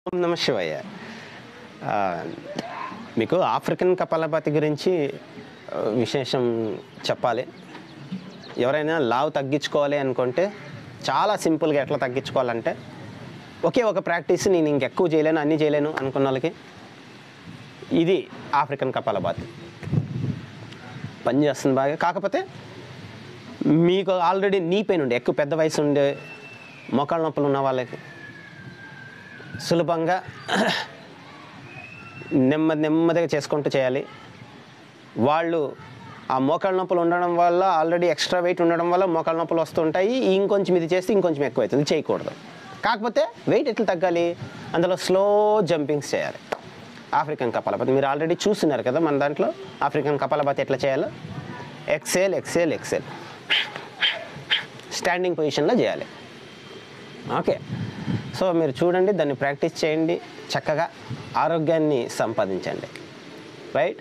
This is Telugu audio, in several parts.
ఓం నమ శివయ్య ఆ, మీకు ఆఫ్రికన్ కపాలపతి గురించి ఆ, విశేషం చెప్పాలి ఎవరైనా లావు తగ్గించుకోవాలి అనుకుంటే చాలా సింపుల్గా ఎట్లా తగ్గించుకోవాలంటే ఒకే ఒక ప్రాక్టీస్ నేను ఇంకెక్కువ చేయలేను అన్నీ చేయలేను అనుకున్న వాళ్ళకి ఇది ఆఫ్రికన్ కపాలపాతి పనిచేస్తుంది బాగా కాకపోతే మీకు ఆల్రెడీ నీ పెయిన్ ఉండే ఎక్కువ పెద్ద వయసు ఉండే మోకాళ్ళ నొప్పులు ఉన్న వాళ్ళకి సులభంగా నెమ్మది నెమ్మదిగా చేసుకుంటూ చేయాలి వాళ్ళు ఆ మోకాళ్ళ నొప్పులు ఉండడం వల్ల ఆల్రెడీ ఎక్స్ట్రా వెయిట్ ఉండడం వల్ల మోకాళ్ళ నొప్పులు వస్తుంటాయి ఇంకొంచెం ఇది చేస్తే ఇంకొంచెం ఎక్కువ అవుతుంది చేయకూడదు కాకపోతే వెయిట్ ఎట్లా తగ్గాలి అందులో స్లో జంపింగ్స్ చేయాలి ఆఫ్రికన్ కపాలపతి మీరు ఆల్రెడీ చూస్తున్నారు కదా మన దాంట్లో ఆఫ్రికన్ కపాలపతి ఎట్లా చేయాలో ఎక్సేల్ ఎక్సేల్ ఎక్సేల్ స్టాండింగ్ పొజిషన్లో చేయాలి ఓకే సో మీరు చూడండి దాన్ని ప్రాక్టీస్ చేయండి చక్కగా ఆరోగ్యాన్ని సంపాదించండి రైట్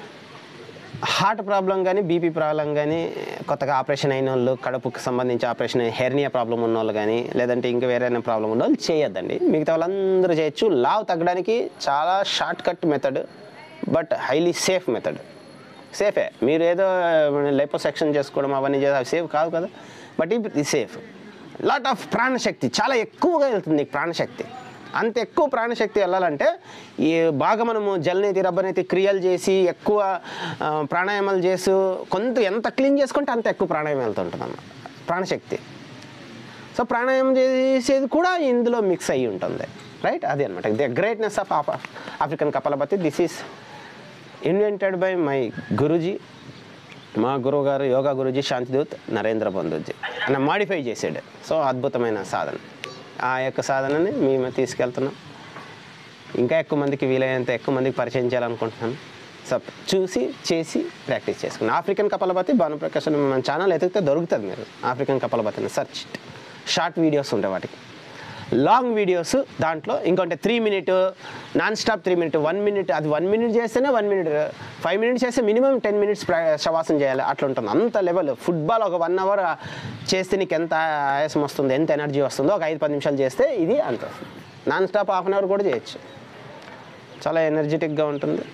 హార్ట్ ప్రాబ్లం కానీ బీపీ ప్రాబ్లం కానీ కొత్తగా ఆపరేషన్ అయిన వాళ్ళు కడుపుకి సంబంధించి ఆపరేషన్ హెర్నియా ప్రాబ్లం ఉన్న వాళ్ళు కానీ లేదంటే ఇంకా వేరే ప్రాబ్లం ఉన్న వాళ్ళు చేయొద్దండి మిగతా వాళ్ళందరూ చేయొచ్చు లావ్ తగ్గడానికి చాలా short cut method but highly safe method సేఫే మీరు ఏదో లైపో సెక్షన్ చేసుకోవడం అవన్నీ చేసి అవి సేఫ్ కాదు కదా బట్ ఇది సేఫ్ లాట్ ఆఫ్ ప్రాణశక్తి చాలా ఎక్కువగా వెళ్తుంది నీకు ప్రాణశక్తి అంత ఎక్కువ ప్రాణశక్తి వెళ్ళాలంటే ఈ బాగా మనము జలనీతి రబ్బనీతి క్రియలు చేసి ఎక్కువ ఆ, ప్రాణాయామాలు చేసి కొంత ఎంత క్లీన్ చేసుకుంటే అంత ఎక్కువ ప్రాణాయామం వెళ్తుంటుంది అన్నమాట ప్రాణశక్తి సో ప్రాణాయామం చేసేది కూడా ఇందులో మిక్స్ అయ్యి ఉంటుంది రైట్ అది అనమాట the greatness of African kapalabhati this is invented by my guruji మా గురువు గారు యోగా గురుజీ శాంతిదూత్ నరేంద్ర బంధుజీ ఆయన మాడిఫై చేసాడు సో అద్భుతమైన సాధన ఆ యొక్క సాధనని మేము తీసుకెళ్తున్నాం ఇంకా ఎక్కువ మందికి వీలైనంత ఎక్కువ మందికి పరిచయం చేయాలనుకుంటున్నాను సో చూసి చేసి ప్రాక్టీస్ చేసుకున్నాను ఆఫ్రికన్ కపాలపతి భానుప్రకాశ్ అని మన ఛానల్ ఎతికితే దొరుకుతుంది మీరు ఆఫ్రికన్ కపాలపతిని సెర్చ్ షార్ట్ వీడియోస్ ఉంటాయి వాటికి లాంగ్ వీడియోస్ దాంట్లో ఇంకొంటే three minute non stop three minute one minute అది వన్ మినిట్ చేస్తేనే వన్ మినిట్ ఫైవ్ మినిట్స్ చేస్తే మినిమం టెన్ మినిట్స్ శవాసం చేయాలి అట్లా ఉంటుంది అంత లెవెల్ ఫుట్బాల్ ఒక వన్ అవర్ చేస్తే నీకు ఎంత ఆయాసం వస్తుంది ఎంత ఎనర్జీ వస్తుందో ఒక ఐదు పది నిమిషాలు చేస్తే ఇది అంత non stop half an hour కూడా చేయొచ్చు చాలా ఎనర్జెటిక్గా ఉంటుంది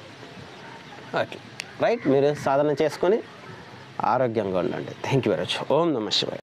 అట్లా రైట్ మీరు సాధన చేసుకొని ఆరోగ్యంగా ఉండండి థ్యాంక్ యూ వెరీ మచ్ ఓం నమ శివాయ